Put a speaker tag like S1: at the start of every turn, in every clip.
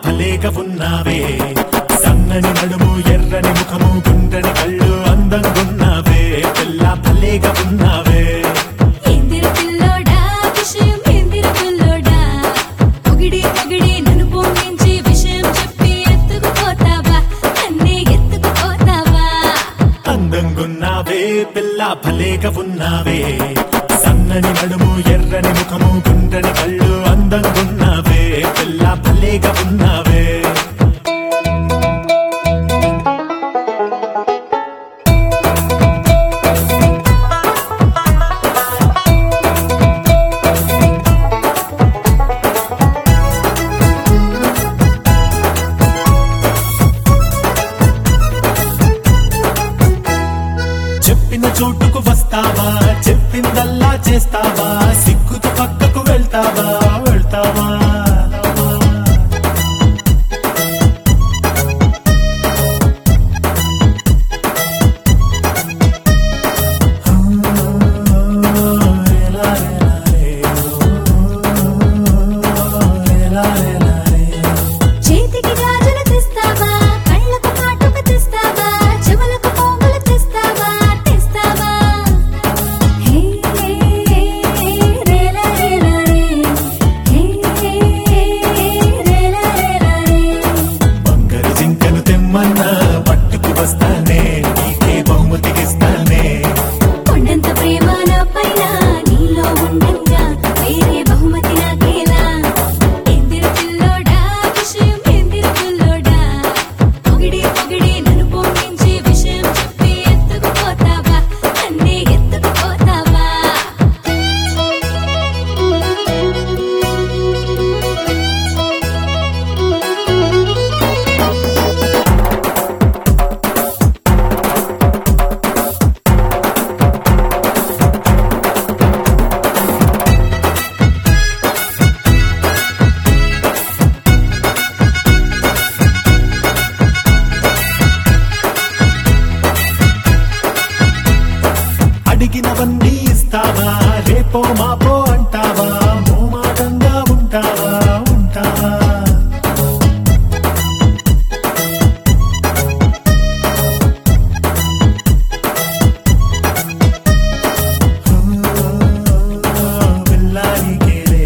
S1: భలేగా ఉన్నావే సన్నని నడుము ఎర్రని ముఖము గుండ్రని కళ్ళు అందంగున్నావే పిల్ల భలేగా ఉన్నావే
S2: ఎందిర పిల్లోడా విషయం ఎందిర పిల్లోడా పొగిడి పొగిడి నన్ను పొంగించి విషయం చెప్పి ఎత్తుకుపోతావా నన్నే ఎత్తుకుపోతావా
S1: అందంగున్నావే పిల్ల భలేగా ఉన్నావే సన్నని నడుము ఎర్రని ముఖము గుండ్రని కళ్ళు అందంగున్నావే పిల్ల భలేగా ఉన్నావే చెప్పిన చోటుకు వస్తావా చెప్పిందల్లా చేస్తావా సిగ్గుతో పక్కకు వెళ్తావా వెళ్తావా
S2: చేతికి గాజులు తెస్తావా కళ్ళకు కాటుక తెస్తావా చెవులకు పోగులు తెస్తావా తెస్తావా హే రేలా రేలా రే హే రేలా రేలా రే
S1: బంగారు జింకను తెమ్మన్నా పట్టుకు వస్తానే నీకే బహుమతికిస్తానే
S2: కొండంత ప్రేమ నా పైన నీలో ఉండంగా వేరే బహుమతి నాకేలా ఎందిర పిల్లోడా విషయం ఎందిర పిల్లోడా పొగిడి పొగిడి నన్ను పొంగించి విషయం చెప్పి ఎత్తుకుపోతావా నన్నే ఎత్తుకుపోతావా
S1: అడిగినవన్నీ ఇస్తావా రేపో మాపో అంటావా మోమాటంగా ఉంటావా ఉంటావా పిల్లానికేలే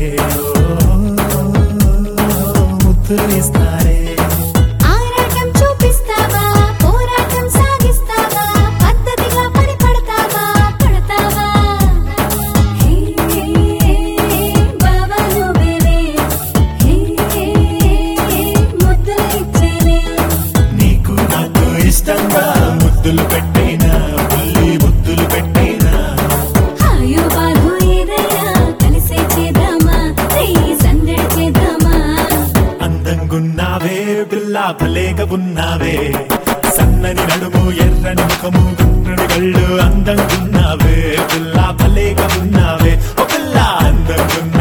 S1: ముద్దులు ఇస్తారే
S2: ఆరాటం చూపిస్తావా పోరాటం సాగిస్తావా పద్ధతిగా పని పడతావా పడతావా హే బాబా నువ్వేలే హే ముద్దులు ఇచ్చేలే
S1: నీకు నాకు ఇష్టంగా ముద్దులు పెట్టేనా పుల్లి ముద్దులు పెట్టేనా
S2: హాయో బాధో ఏదైనా కలిసే చేద్దామా రేయి సందడి చేద్దామా
S1: అందంగున్నావే పిల్ల భలేగా ఉన్నావే సన్నని నడుము ఎర్రని ముఖము గుండ్రని కళ్ళు అందంగున్నావే పిల్ల భలేగా ఉన్నావే ఓ పిల్ల అందంగున్నా